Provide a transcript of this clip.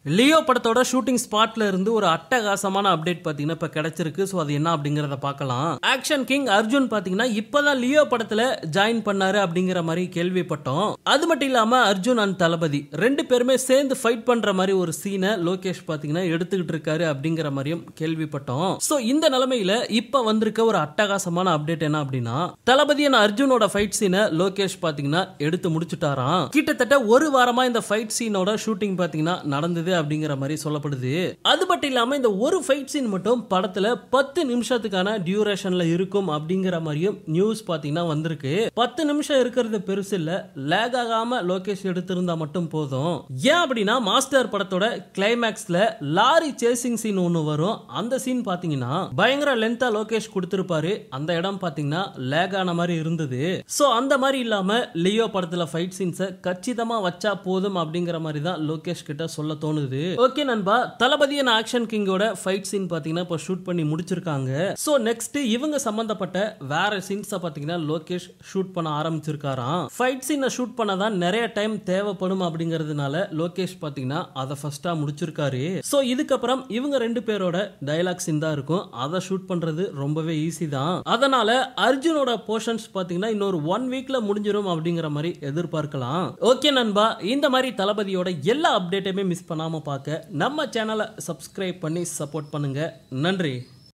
Leo படத்தோட shooting ஸ்பாட்ல இருந்து ஒரு அட்டகாசமான அப்டேட் பாத்தீங்கன்னா இப்ப கிடைச்சிருக்கு ஸோ அது என்ன அப்படிங்கறத பார்க்கலாம் ஆக்ஷன் கிங் அர்ஜுன் பாத்தீங்கன்னா இப்பதான் லியோ படத்துல ஜாயின் பண்ணாரு அப்படிங்கிற மாதிரி கேள்விப்பட்டோம் அது மட்டும் இல்லாம அர்ஜுன் அண்ட் தளபதி ரெண்டு பேருமே சேர்ந்து ஃபைட் பண்ற மாதிரி ஒரு சீனை லோகேஷ் பாத்தீங்கன்னா எடுத்துக்கிட்டு இருக்காரு அப்படிங்கிற மாதிரியும் கேள்விப்பட்டோம் சோ இந்த நிலைமையில இப்ப வந்திருக்க ஒரு அட்டகாசமான அப்டேட் என்ன அப்படின்னா தளபதி and அர்ஜுனோட ஃபைட் சீனை லோகேஷ் பாத்தீங்கன்னா எடுத்து முடிச்சுட்டாராம் கிட்டத்தட்ட ஒரு வாரமா இந்த ஃபைட் சீனோட ஷூட்டிங் பாத்தீங்கன்னா நடந்தது அப்படிங்கிற மாதிரி சொல்லப்படுது அது மட்டும் இல்லாம இந்த ஒரு ஃபைட் சீன் மட்டும் படத்துல பத்து நிமிஷத்துக்கான டியூரேஷன்ல இருக்கும் அப்படிங்கிற மாதிரியும் நியூஸ் பாத்தீங்கன்னா வந்திருக்கு பத்து நிமிஷம் இருக்கிறது பெருசு இல்ல லேக் ஆகாம லோகேஷ் எடுத்திருந்தா மட்டும் போதும் ஏன் அப்படின்னா மாஸ்டர் படத்தோட கிளைமேக்ஸ்ல லாரி சேசிங் சீன் ஒன்னு வரும் அந்த சீன் பாத்தீங்கன்னா பயங்கர லென்த்தா லோகேஷ் கொடுத்திருப்பாரு அந்த இடம் பாத்தீங்கன்னா லேக் ஆன மாதிரி இருந்தது சோ அந்த மாதிரி இல்லாம லியோ படத்துல ஃபைட் சீன்ஸை கச்சிதமா வச்சா போதும் அப்படிங்கிற மாதிரி தான் லோகேஷ் கிட்ட சொல்ல தோணுது ஓகே நண்பா தளபதி அண்ட் ஆக்ஷன் கிங்கோட ஃபைட் சீன் பாத்தீங்கன்னா இப்போ ஷூட் பண்ணி முடிச்சிருக்காங்க சோ நெக்ஸ்ட் இவங்க சம்பந்தப்பட்ட வேற சீன்ஸை பாத்தீங்கன்னா லோகேஷ் ஷூட் பண்ண ஆரம்பிச்சிருக்காராம் ஃபைட் சீனை ஷூட் பண்ணதான் நிறைய டைம் தேவைப்படும் அப்படிங்கிறதுனால லோகேஷ் பாத்தீங்கன்னா அதை ஃபர்ஸ்டா முடிச்சிருக்காரு சோ இதுக்கப்புறம் இவங்க ரெண்டு பேரோட டயலாக் சீன் தான் இருக்கும் அதை ஷூட் பண்றது ரொம்பவே ஈஸி தான் அதனால அர்ஜுனோட போர்ஷன்ஸ் பாத்தீங்கன்னா இன்னொரு ஒன் வீக்ல முடிஞ்சிரும் அப்படிங்கிற மாதிரி எதிர்பார்க்கலாம் ஓகே நண்பா இந்த மாதிரி தளபதியோட எல்லா அப்டேட்டையுமே மிஸ் பண்ணாம பார்க்க நம்ம சேனலை சப்ஸ்கிரைப் பண்ணி சப்போர்ட் பண்ணுங்க நன்றி